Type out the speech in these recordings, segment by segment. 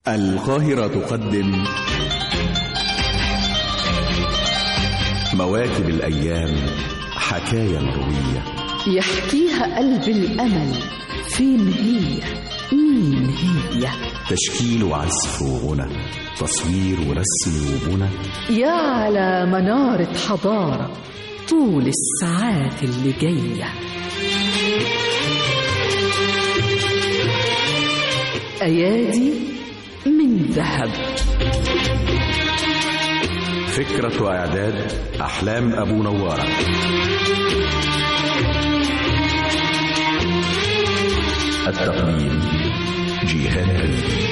القاهرة تقدم مواكب الأيام حكاية مروية يحكيها قلب الأمل فين هي مين هي تشكيل وعزف وغنى تصوير ورسم وبنى يا على منارة حضارة طول الساعات اللي جاية أيادي من ذهب فكرة وإعداد أحلام أبو نوارة التقديم جيهان ريدي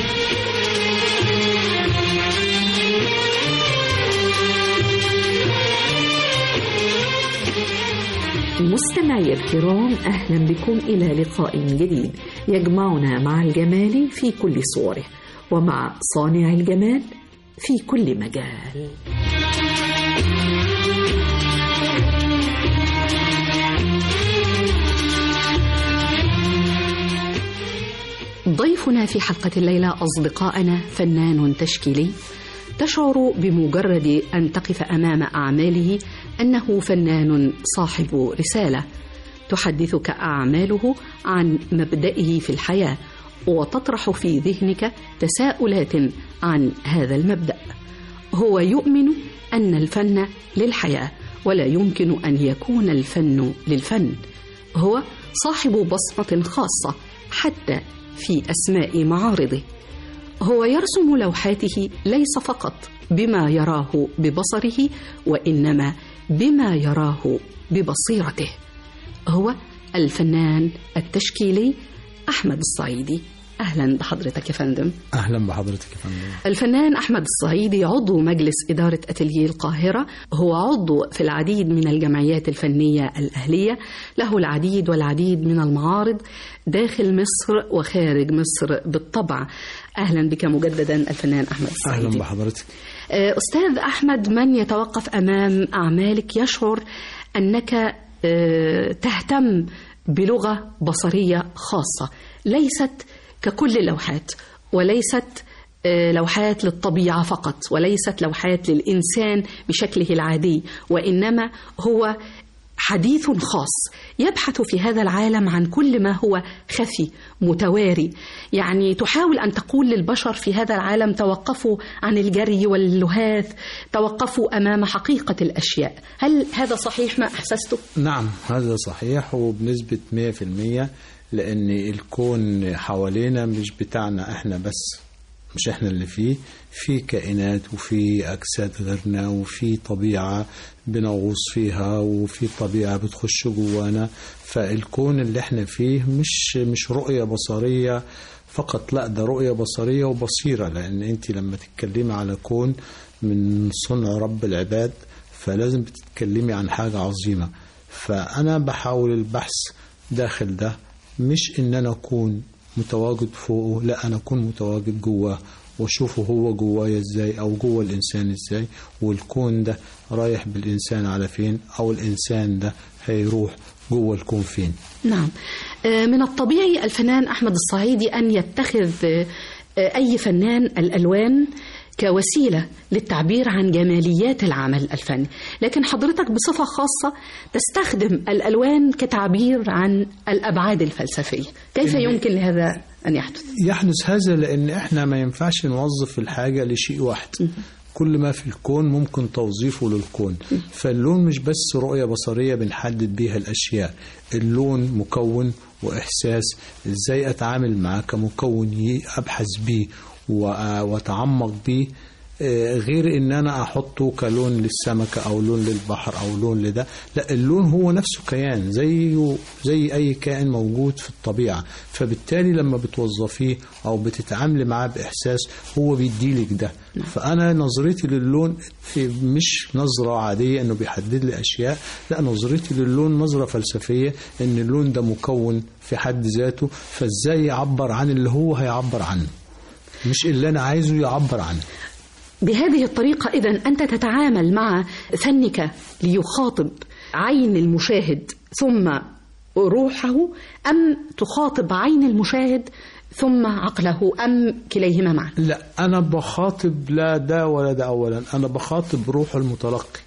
مستمعي الكرام أهلا بكم إلى لقاء جديد يجمعنا مع الجمال في كل صوره ومع صانع الجمال في كل مجال ضيفنا في حلقة الليلة أصدقائنا فنان تشكيلي تشعر بمجرد أن تقف أمام أعماله أنه فنان صاحب رسالة تحدثك أعماله عن مبدئه في الحياة وتطرح في ذهنك تساؤلات عن هذا المبدأ هو يؤمن أن الفن للحياة ولا يمكن أن يكون الفن للفن هو صاحب بصمة خاصة حتى في أسماء معارضه هو يرسم لوحاته ليس فقط بما يراه ببصره وإنما بما يراه ببصيرته هو الفنان التشكيلي أحمد الصعيدي أهلا بحضرتك يا فندم اهلا بحضرتك يا فندم الفنان أحمد الصعيدي عضو مجلس إدارة أتليه القاهرة هو عضو في العديد من الجمعيات الفنية الأهلية له العديد والعديد من المعارض داخل مصر وخارج مصر بالطبع أهلا بك مجددا الفنان أحمد الصعيدي اهلا بحضرتك آه، أستاذ أحمد من يتوقف أمام أعمالك يشعر أنك آه، تهتم بلغة بصرية خاصة ليست ككل اللوحات وليست آه، لوحات للطبيعة فقط وليست لوحات للإنسان بشكله العادي وإنما هو حديث خاص يبحث في هذا العالم عن كل ما هو خفي متواري يعني تحاول ان تقول للبشر في هذا العالم توقفوا عن الجري واللهاث توقفوا امام حقيقه الاشياء هل هذا صحيح ما احسسته نعم هذا صحيح وبنسبة 100% لأن الكون حوالينا مش بتاعنا احنا بس مش احنا اللي فيه في كائنات وفي أجساد غيرنا وفي طبيعة بنغوص فيها وفي طبيعة بتخش جوانا فالكون اللي احنا فيه مش مش رؤية بصرية فقط لا ده رؤية بصرية وبصيرة لأن انت لما تتكلمي على كون من صنع رب العباد فلازم بتتكلمي عن حاجة عظيمة فأنا بحاول البحث داخل ده مش إن أنا أكون متواجد فوقه لا أنا أكون متواجد جواه واشوفه هو جوايا ازاي او جوه الانسان ازاي والكون ده رايح بالانسان على فين او الانسان ده هيروح جوه الكون فين نعم آه، من الطبيعي الفنان احمد الصعيدي ان يتخذ آه، آه، اي فنان الالوان كوسيله للتعبير عن جماليات العمل الفني لكن حضرتك بصفه خاصه تستخدم الالوان كتعبير عن الابعاد الفلسفيه كيف يمكن لهذا ان يحدث يحدث هذا لان احنا ما ينفعش نوظف الحاجه لشيء واحد كل ما في الكون ممكن توظيفه للكون فاللون مش بس رؤية بصرية بنحدد بيها الأشياء اللون مكون وإحساس إزاي أتعامل معاه كمكون ي- أبحث بيه وأ- وأتعمق بيه آه، غير ان انا احطه كلون للسمكه او لون للبحر او لون لده لا اللون هو نفسه كيان زيه زي اي كائن موجود في الطبيعه فبالتالي لما بتوظفيه او بتتعاملي معاه باحساس هو بيديلك ده فانا نظرتي للون مش نظره عاديه انه بيحدد لي اشياء لا نظرتي للون نظره فلسفيه ان اللون ده مكون في حد ذاته فازاي يعبر عن اللي هو هيعبر عنه مش اللي انا عايزه يعبر عنه بهذه الطريقة إذا أنت تتعامل مع فنك ليخاطب عين المشاهد ثم روحه أم تخاطب عين المشاهد ثم عقله أم كليهما معا لا انا بخاطب لا ده ولا ده اولا انا بخاطب روح المتلقي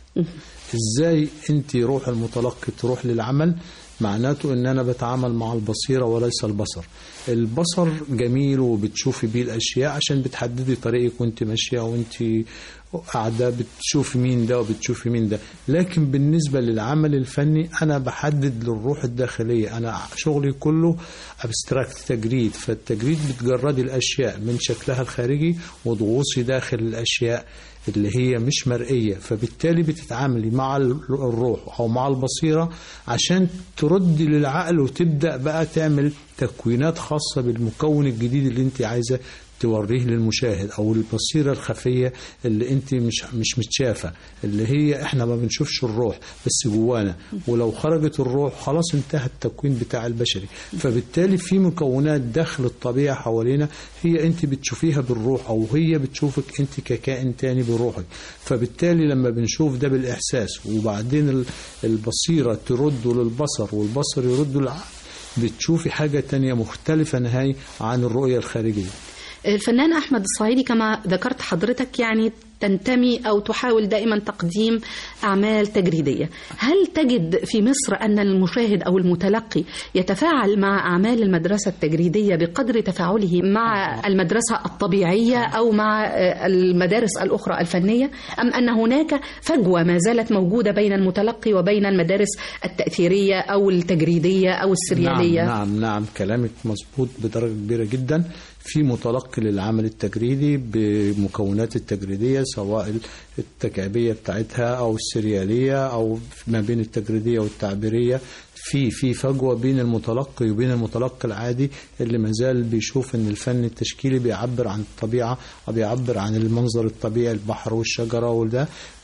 ازاي انت روح المتلقي تروح للعمل معناته ان انا بتعامل مع البصيره وليس البصر البصر جميل وبتشوفي بيه الاشياء عشان بتحددي طريقك وانت ماشيه وانت قاعده بتشوفي مين ده وبتشوفي مين ده لكن بالنسبه للعمل الفني انا بحدد للروح الداخليه انا شغلي كله ابستراكت تجريد فالتجريد بتجردي الاشياء من شكلها الخارجي وتغوصي داخل الاشياء اللي هي مش مرئيه فبالتالي بتتعاملي مع الروح او مع البصيره عشان تردي للعقل وتبدا بقى تعمل تكوينات خاصه بالمكون الجديد اللي انت عايزه توريه للمشاهد او البصيره الخفيه اللي انت مش مش متشافه اللي هي احنا ما بنشوفش الروح بس جوانا ولو خرجت الروح خلاص انتهى التكوين بتاع البشري فبالتالي في مكونات داخل الطبيعه حوالينا هي انت بتشوفيها بالروح او هي بتشوفك انت ككائن تاني بروحك فبالتالي لما بنشوف ده بالاحساس وبعدين ال- البصيره ترد للبصر والبصر يرد للعقل بتشوفي حاجة تانية مختلفة نهائي عن الرؤية الخارجية الفنان أحمد الصعيدي كما ذكرت حضرتك يعني تنتمي أو تحاول دائما تقديم أعمال تجريدية هل تجد في مصر أن المشاهد أو المتلقي يتفاعل مع أعمال المدرسة التجريدية بقدر تفاعله مع المدرسة الطبيعية أو مع آه، المدارس الأخرى الفنية أم أن هناك فجوة ما زالت موجودة بين المتلقي وبين المدارس التأثيرية أو التجريدية أو السريالية نعم نعم نعم كلامك مظبوط بدرجة كبيرة جدا في متلقي للعمل التجريدي بمكونات التجريدية سواء التكعيبية بتاعتها أو السريالية أو ما بين التجريدية والتعبيرية في في فجوة بين المتلقي وبين المتلقي العادي اللي مازال بيشوف ان الفن التشكيلي بيعبر عن الطبيعة أو بيعبر عن المنظر الطبيعي البحر والشجرة وده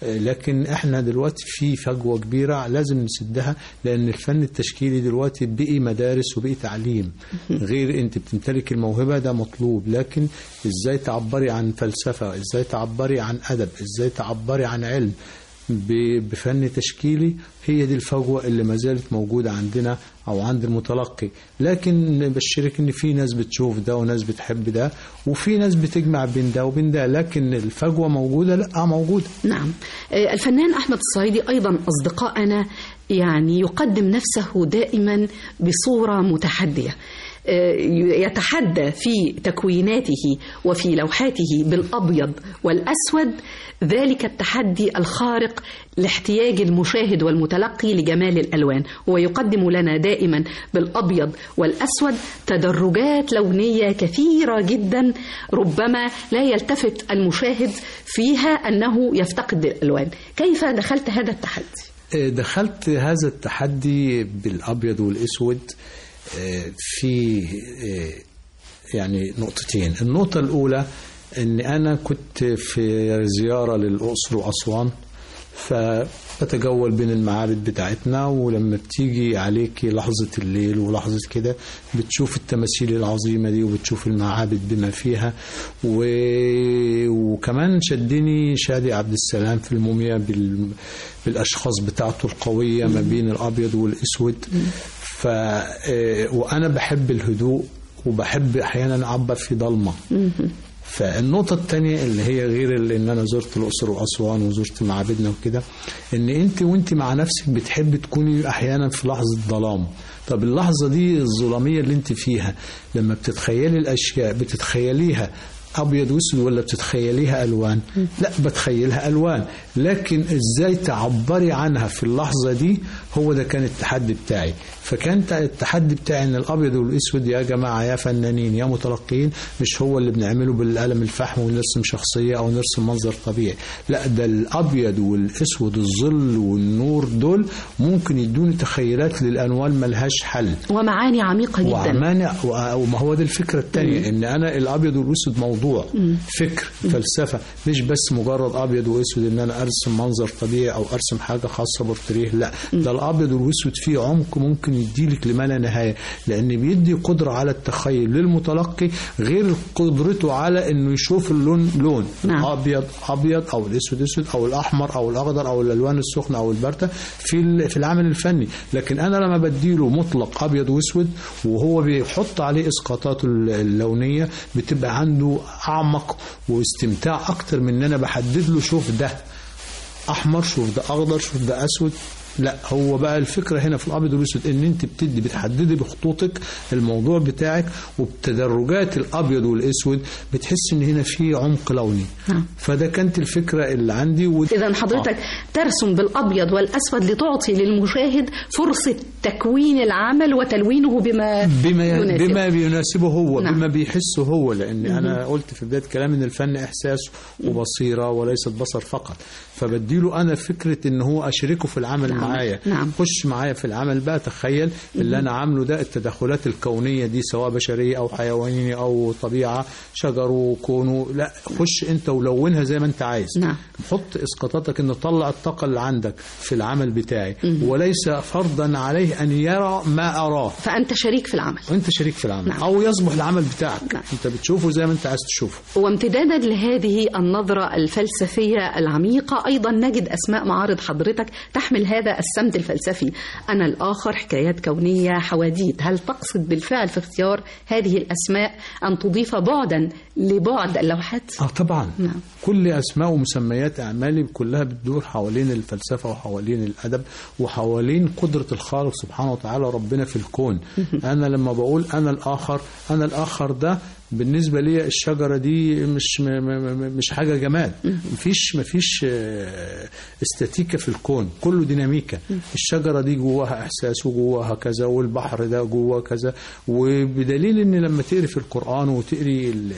لكن احنا دلوقتي في فجوة كبيرة لازم نسدها لأن الفن التشكيلي دلوقتي بقي مدارس وبقي تعليم غير انت بتمتلك الموهبة ده مطلوب لكن ازاي تعبري عن فلسفة ازاي تعبري عن أدب ازاي تعبري عن علم ب- بفن تشكيلي هي دي الفجوة اللي ما زالت موجودة عندنا أو عند المتلقي لكن بشرك إن في ناس بتشوف ده وناس بتحب ده وفي ناس بتجمع بين ده وبين ده لكن الفجوة موجودة لا موجودة نعم آه، الفنان أحمد الصعيدي أيضا أصدقائنا يعني يقدم نفسه دائما بصورة متحدية آه، يتحدى في تكويناته وفي لوحاته بالأبيض والأسود ذلك التحدي الخارق لاحتياج المشاهد والمتلقي لجمال الألوان ويقدم لنا دائما بالأبيض والأسود تدرجات لونية كثيرة جدا ربما لا يلتفت المشاهد فيها أنه يفتقد الألوان كيف دخلت هذا التحدي؟ دخلت هذا التحدي بالأبيض والأسود آه، في آه، يعني نقطتين النقطة الأولى أن أنا كنت في زيارة للأقصر وأسوان فبتجول بين المعابد بتاعتنا ولما بتيجي عليكي لحظة الليل ولحظة كده بتشوف التماثيل العظيمة دي وبتشوف المعابد بما فيها و... وكمان شدني شادي عبد السلام في الموميا بال... بالأشخاص بتاعته القوية ما بين الأبيض والأسود ف... آه، وأنا بحب الهدوء وبحب أحيانا أعبر في ضلمة فالنقطة التانية اللي هي غير اللي ان انا زرت الاقصر واسوان وزرت معابدنا وكده ان انت وانت مع نفسك بتحب تكوني احيانا في لحظة ظلام طب اللحظة دي الظلامية اللي انت فيها لما بتتخيلي الاشياء بتتخيليها ابيض واسود ولا بتتخيليها الوان لا بتخيلها الوان لكن ازاي تعبري عنها في اللحظه دي هو ده كان التحدي بتاعي فكان التحدي بتاعي ان الابيض والاسود يا جماعه يا فنانين يا متلقين مش هو اللي بنعمله بالقلم الفحم ونرسم شخصيه او نرسم منظر طبيعي لا ده الابيض والاسود الظل والنور دول ممكن يدوني تخيلات للانوان ملهاش حل ومعاني عميقة جدا وعمانع وما هو دي الفكره الثانيه ان انا الابيض والاسود موضوع موضوع فكر فلسفه مش بس مجرد ابيض واسود ان انا ارسم منظر طبيعي او ارسم حاجه خاصه بورتريه لا ده الابيض والاسود فيه عمق ممكن يديلك لما لا نهايه لان بيدي قدره على التخيل للمتلقي غير قدرته على انه يشوف اللون لون نعم. ابيض ابيض او الاسود اسود او الاحمر او الاخضر او الالوان السخنه او البارده في ال- في العمل الفني لكن انا لما بديله مطلق ابيض واسود وهو بيحط عليه اسقاطاته ال- اللونيه بتبقى عنده اعمق واستمتاع اكتر من ان انا بحدد له شوف ده احمر شوف ده اخضر شوف ده اسود لا هو بقى الفكره هنا في الابيض والاسود ان انت بتدي بتحددي بخطوطك الموضوع بتاعك وبتدرجات الابيض والاسود بتحس ان هنا في عمق لوني نعم. فده كانت الفكره اللي عندي و... إذا حضرتك ترسم بالأبيض والأسود لتعطي للمشاهد فرصة تكوين العمل وتلوينه بما بما يناسب. بما بيناسبه هو نعم. بما بيحسه هو لان انا قلت في بدايه كلام ان الفن احساس وبصيره وليست بصر فقط فبديله انا فكره ان هو اشركه في العمل نعم. معايا نعم. خش معايا في العمل بقى تخيل اللي انا عامله ده التدخلات الكونيه دي سواء بشريه او حيوانيه او طبيعه شجر وكونه لا خش انت ولونها زي ما انت عايز نعم. حط اسقاطاتك ان طلع الطاقه اللي عندك في العمل بتاعي وليس فرضا عليه ان يرى ما اراه فأنت شريك في العمل وانت شريك في العمل نعم. او يصبح العمل بتاعك نعم. انت بتشوفه زي ما انت عايز تشوفه وامتدادا لهذه النظرة الفلسفية العميقة أيضا نجد أسماء معارض حضرتك تحمل هذا السمت الفلسفي أنا الآخر حكايات كونية حواديت هل تقصد بالفعل في اختيار هذه الأسماء أن تضيف بعدا لبعد اللوحات؟ اه طبعا نعم. كل اسماء ومسميات اعمالي كلها بتدور حوالين الفلسفه وحوالين الادب وحوالين قدره الخالق سبحانه وتعالى ربنا في الكون انا لما بقول انا الاخر انا الاخر ده بالنسبه لي الشجره دي مش م م م مش حاجه جماد مفيش مفيش آه، استاتيكا في الكون كله ديناميكا الشجره دي جواها احساس وجواها كذا والبحر ده جواه كذا وبدليل ان لما تقري في القران وتقري ال-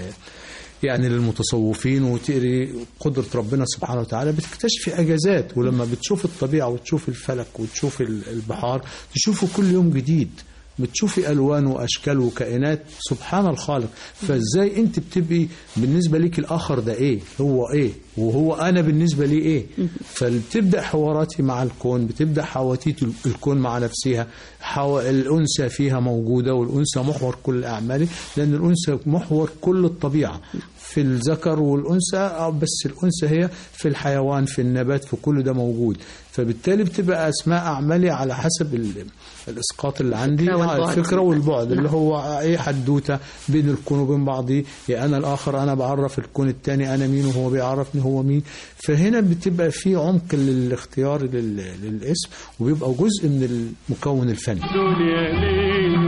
يعني للمتصوفين وتقري قدرة ربنا سبحانه وتعالى بتكتشفي أجازات ولما بتشوف الطبيعة وتشوف الفلك وتشوف ال- البحار تشوفوا كل يوم جديد بتشوفي ألوان وأشكال وكائنات سبحان الخالق فإزاي أنت بتبقي بالنسبة ليك الآخر ده إيه هو إيه وهو أنا بالنسبة لي إيه فبتبدأ حواراتي مع الكون بتبدأ حواتيت ال- الكون مع نفسها حو... الأنثى فيها موجودة والأنثى محور كل أعمالي لأن الأنثى محور كل الطبيعة في الذكر والأنثى آه، بس الأنثى هي في الحيوان في النبات في كل ده موجود فبالتالي بتبقى أسماء أعمالي على حسب ال... الإسقاط اللي عندي الفكرة آه، والبعد. الفكرة والبعد اللي نعم. هو ايه حدوته بين الكون وبين بعضيه يا انا الاخر انا بعرف الكون الثاني انا مين وهو بيعرفني هو مين فهنا بتبقى في عمق للاختيار لل- للاسم وبيبقى جزء من المكون الفني دنيا ليل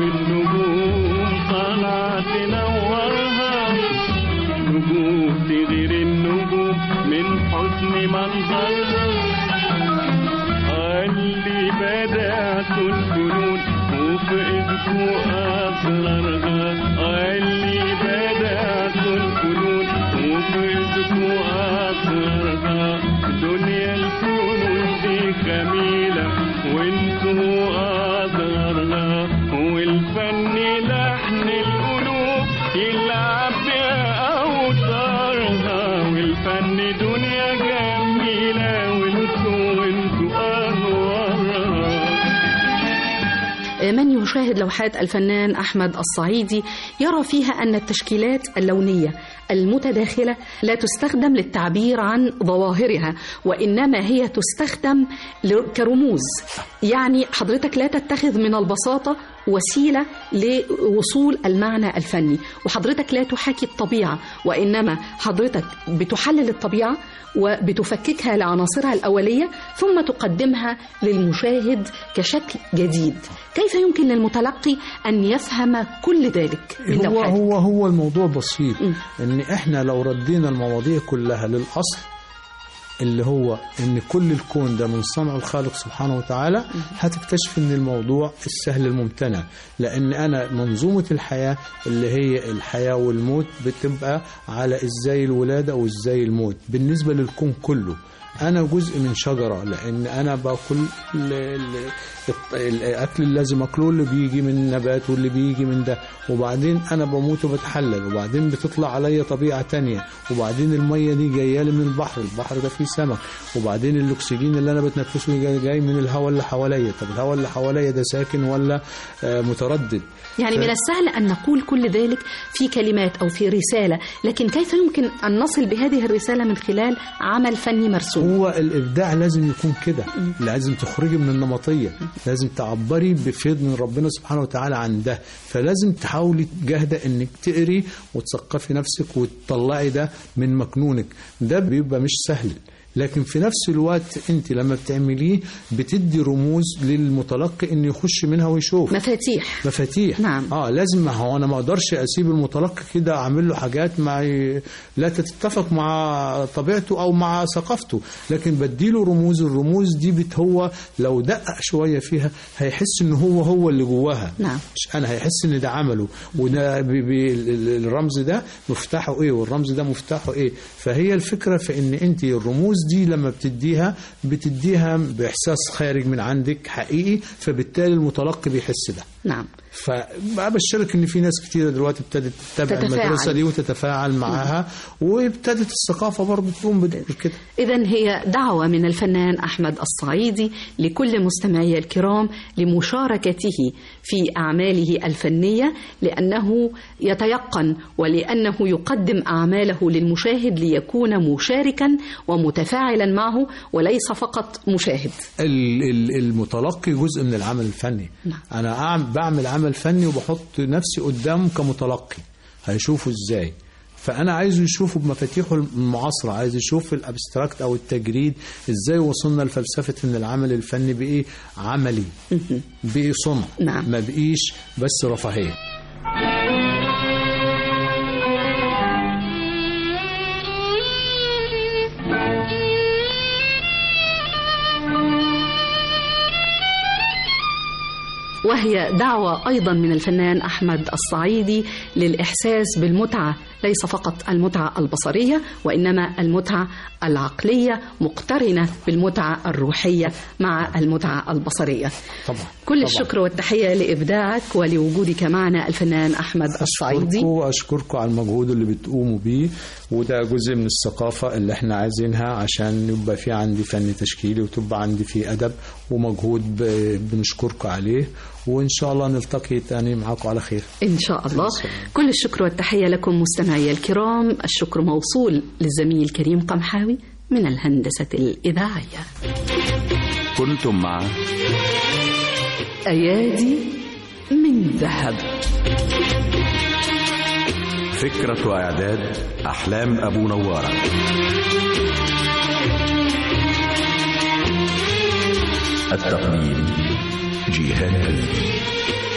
والنجوم طالعة تنورها نجوم تغير النجوم من حسن منظرها اللي بدأت الفنون وفقدت أسرارها اللي بدأت الفنون وفقدت أسرارها دنيا الفنون دي جميلة وانتوا أصغرها والفن لحن القلوب يلعب بأوتارها والفن دنيا جميلة وانتوا وانتوا أنوارها من يشاهد لوحات الفنان أحمد الصعيدي يرى فيها أن التشكيلات اللونية المتداخلة لا تستخدم للتعبير عن ظواهرها وإنما هي تستخدم ل- كرموز يعني حضرتك لا تتخذ من البساطة وسيلة لوصول المعنى الفني وحضرتك لا تحاكي الطبيعة وإنما حضرتك بتحلل الطبيعة وبتفككها لعناصرها الأولية ثم تقدمها للمشاهد كشكل جديد كيف يمكن للمتلقي أن يفهم كل ذلك من هو لوحاتك؟ هو هو الموضوع بسيط م. ان احنا لو ردينا المواضيع كلها للاصل اللي هو ان كل الكون ده من صنع الخالق سبحانه وتعالى هتكتشف ان الموضوع السهل الممتنع لان انا منظومه الحياه اللي هي الحياه والموت بتبقى على ازاي الولاده وازاي الموت بالنسبه للكون كله انا جزء من شجره لان انا باكل ال- ال- الط- الاكل اللي لازم اكله اللي بيجي من نبات واللي بيجي من ده وبعدين انا بموت وبتحلل وبعدين بتطلع عليا طبيعه تانية وبعدين الميه دي جايه لي من البحر البحر ده فيه سمك وبعدين الاكسجين اللي انا بتنفسه جاي, جاي من الهواء اللي حواليا طب الهواء اللي حواليا ده ساكن ولا آه، متردد يعني ف- من السهل أن نقول كل ذلك في كلمات أو في رسالة لكن كيف يمكن أن نصل بهذه الرسالة من خلال عمل فني مرسوم هو الابداع لازم يكون كده لازم تخرجي من النمطيه لازم تعبري بفيض من ربنا سبحانه وتعالى عن ده فلازم تحاولي جاهده انك تقري وتثقفي نفسك وتطلعي ده من مكنونك ده بيبقى مش سهل لكن في نفس الوقت انت لما بتعمليه بتدي رموز للمتلقي انه يخش منها ويشوف مفاتيح مفاتيح نعم. اه لازم ما هو انا ما اقدرش اسيب المتلقي كده اعمل له حاجات ما ي... لا تتفق مع طبيعته او مع ثقافته لكن بديله رموز الرموز دي بت هو لو دقق شويه فيها هيحس ان هو هو اللي جواها نعم. مش انا هيحس ان ده عمله وده بي بي ال- ال- الرمز ده مفتاحه ايه والرمز ده مفتاحه ايه فهي الفكره في ان انت الرموز دي لما بتديها بتديها باحساس خارج من عندك حقيقي فبالتالي المتلقي بيحس ده نعم فبشرك ان في ناس كتيره دلوقتي ابتدت تتابع تتفاعل. المدرسه دي وتتفاعل معاها وابتدت الثقافه برضه تقوم بدور كده إذا هي دعوة من الفنان أحمد الصعيدي لكل مستمعي الكرام لمشاركته في أعماله الفنية لأنه يتيقن ولأنه يقدم أعماله للمشاهد ليكون مشاركا ومتفاعلا معه وليس فقط مشاهد ال- ال- المتلقي جزء من العمل الفني نعم. انا أعم- بعمل عمل فني وبحط نفسي قدامه كمتلقي هيشوفه ازاي فانا عايزه يشوفه بمفاتيحه المعاصره عايز يشوف الابستراكت او التجريد ازاي وصلنا لفلسفه ان العمل الفني بايه عملي بقي صنع نعم. ما بقيش بس رفاهيه وهي دعوة أيضا من الفنان أحمد الصعيدي للإحساس بالمتعة ليس فقط المتعة البصرية وإنما المتعة العقلية مقترنة بالمتعة الروحية مع المتعة البصرية طبعا كل طبعا. الشكر والتحية لإبداعك ولوجودك معنا الفنان أحمد الصعيدي أشكركم وأشكركم على المجهود اللي بتقوموا بيه وده جزء من الثقافة اللي احنا عايزينها عشان يبقى في عندي فن تشكيلي وتبقى عندي فيه أدب ومجهود ب- بنشكركم عليه وإن شاء الله نلتقي تاني معاكم على خير إن شاء الله كل الشكر والتحية لكم مستمعي الكرام الشكر موصول للزميل كريم قمحاوي من الهندسة الإذاعية كنتم مع أيادي من ذهب فكرة وإعداد أحلام أبو نوارة التقديم جيهان ريدي